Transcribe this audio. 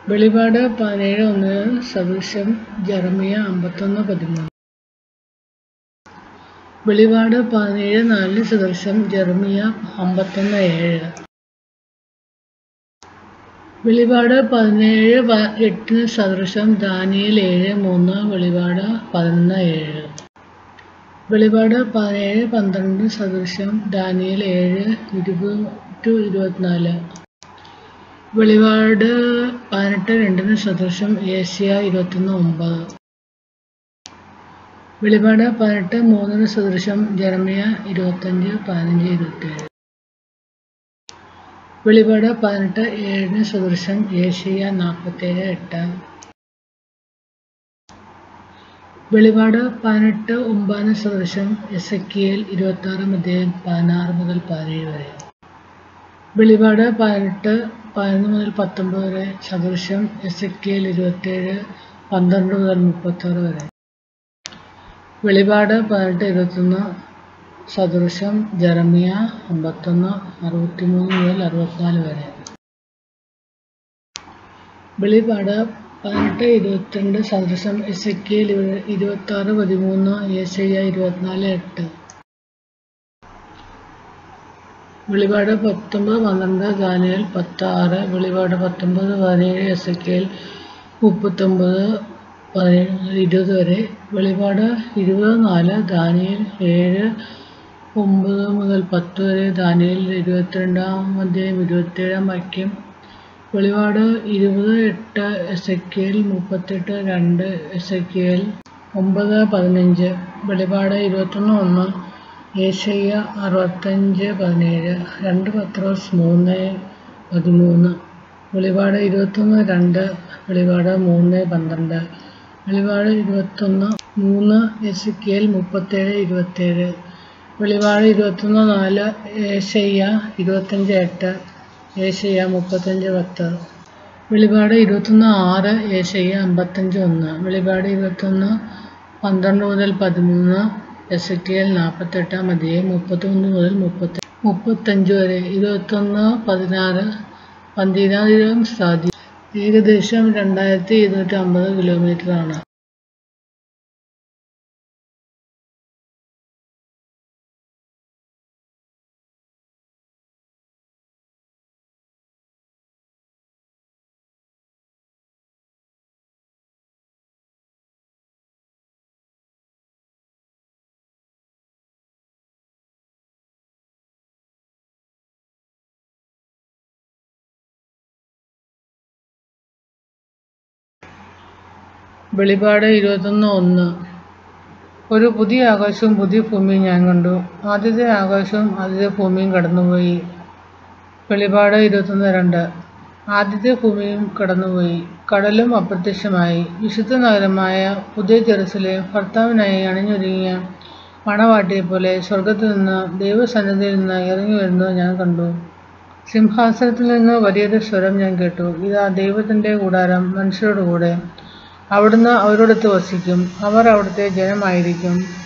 വെളിപാട് പതിനേഴ് ഒന്ന് സദൃശം ജെറമിയ അമ്പത്തൊന്ന് പതിമൂന്ന് വെളിപാട് പതിനേഴ് നാലിന് സദൃശം ജെറമിയ അമ്പത്തൊന്ന് ഏഴ് വെളിപാട് പതിനേഴ് പ- എട്ടിന് സദൃശം ദാനിയേൽ ഏഴ് മൂന്ന് വെളിപാട് പതിനൊന്ന് ഏഴ് വെളിപാട് പതിനേഴ് പന്ത്രണ്ട് സദൃശം ദാനിയേൽ ഏഴ് ഇരുപത് ടു ഇരുപത്തിനാല് വെളിപാട് പതിനെട്ട് രണ്ടിന് സദൃശം ഏഷ്യ ഇരുപത്തൊന്ന് ഒമ്പത് വെളിപാട് പതിനെട്ട് മൂന്നിന് സദൃശം ജെറമിയ ഇരുപത്തഞ്ച് പതിനഞ്ച് ഇരുപത്തേഴ് വെളിപാട് പതിനെട്ട് ഏഴിന് സദൃശം ഏഷ്യ നാൽപ്പത്തേഴ് എട്ട് വെളിപാട് പതിനെട്ട് ഒമ്പതിന് സദൃശം എസക്കിയേൽ ഇരുപത്തി ആറ് മുതൽ പതിനാറ് മുതൽ പതിനേഴ് വരെ വെളിപാട് പതിനെട്ട് പതിനൊന്ന് മുതൽ പത്തൊമ്പത് വരെ സദൃശം എസക്കിയേൽ ഇരുപത്തേഴ് പന്ത്രണ്ട് മുതൽ മുപ്പത്താറ് വരെ വെളിപാട് പതിനെട്ട് ഇരുപത്തൊന്ന് സദൃശം ജെറമിയ അമ്പത്തൊന്ന് അറുപത്തിമൂന്ന് മുതൽ അറുപത്തിനാല് വരെ വെളിപാട് പതിനെട്ട് ഇരുപത്തിരണ്ട് സദൃശം എസക്കിയേൽ ഇരുപത്തി ആറ് പതിമൂന്ന് ഏഷ്യ ഇരുപത്തിനാല് എട്ട് വെളിപാട് പത്തൊമ്പത് പന്ത്രണ്ട് ദാനിയേൽ പത്ത് ആറ് വെളിപാട് പത്തൊമ്പത് പതിനേഴ് എസക്കിയേൽ മുപ്പത്തൊമ്പത് പതിനേഴ് മുതൽ ഇരുപത് വരെ വെളിപാട് ഇരുപത് നാല് ദാനിയേൽ ഏഴ് ഒമ്പത് മുതൽ പത്ത് വരെ ദാനിയേൽ ഇരുപത്തിരണ്ടാം അധ്യായം ഇരുപത്തേഴാം വാക്യം വെളിപാട് ഇരുപത് എട്ട് എസക്കിയേൽ മുപ്പത്തെട്ട് രണ്ട് എസക്കിയേൽ ഒമ്പത് പതിനഞ്ച് വെളിപാട് ഇരുപത്തൊന്ന് ഒന്ന് ഏഷ്യ അറുപത്തഞ്ച് പതിനേഴ് രണ്ട് പത്രോസ് മൂന്ന് പതിമൂന്ന് വെളിപാട് ഇരുപത്തൊന്ന് രണ്ട് വെളിപാട് മൂന്ന് പന്ത്രണ്ട് വെളിപാട് ഇരുപത്തൊന്ന് മൂന്ന് എസക്കിയേൽ മുപ്പത്തേഴ് ഇരുപത്തേഴ് വെളിപാട് ഇരുപത്തൊന്ന് നാല് ഏഷ്യ ഇരുപത്തഞ്ച് എട്ട് ഏഷ്യ മുപ്പത്തഞ്ച് പത്ത് വെളിപാട് ഇരുപത്തൊന്ന് ആറ് ഏഷ്യ അമ്പത്തഞ്ച് ഒന്ന് വെളിപാട് ഇരുപത്തൊന്ന് പന്ത്രണ്ട് മുതൽ പതിമൂന്ന് എസക്കിയേൽ നാൽപ്പത്തെട്ടാം അധ്യായം മുപ്പത്തൊന്ന് മുതൽ മുപ്പത്തി മുപ്പത്തഞ്ച് വരെ ഇരുപത്തൊന്ന് പതിനാറ് പന്തിരായിരം സാധ്യത ഏകദേശം രണ്ടായിരത്തി ഇരുന്നൂറ്റി അമ്പത് കിലോമീറ്റർ ആണ് വെളിപാട് ഇരുപത്തൊന്ന് ഒന്ന് ഒരു പുതിയ ആകാശവും പുതിയ ഭൂമിയും ഞാൻ കണ്ടു ആദ്യത്തെ ആകാശവും ആദ്യത്തെ ഭൂമിയും കടന്നുപോയി വെളിപാട് ഇരുപത്തൊന്ന് രണ്ട് ആദ്യത്തെ ഭൂമിയും കടന്നുപോയി കടലും അപ്രത്യക്ഷമായി വിശുദ്ധ നഗരമായ പുതിയ ജെറുസലേം ഭർത്താവിനായി അണിഞ്ഞൊരുങ്ങിയ മണവാട്ടിയെപ്പോലെ സ്വർഗത്തിൽ നിന്ന് ദൈവസന്നിധിയിൽ നിന്ന് ഇറങ്ങി വരുന്നത് ഞാൻ കണ്ടു സിംഹാസനത്തിൽ നിന്ന് വലിയൊരു സ്വരം ഞാൻ കേട്ടു ഇതാ ദൈവത്തിൻ്റെ കൂടാരം മനുഷ്യരോട് കൂടെ അവിടുന്ന് അവരോടൊത്ത് വസിക്കും അവർ അവിടുത്തെ ജനമായിരിക്കും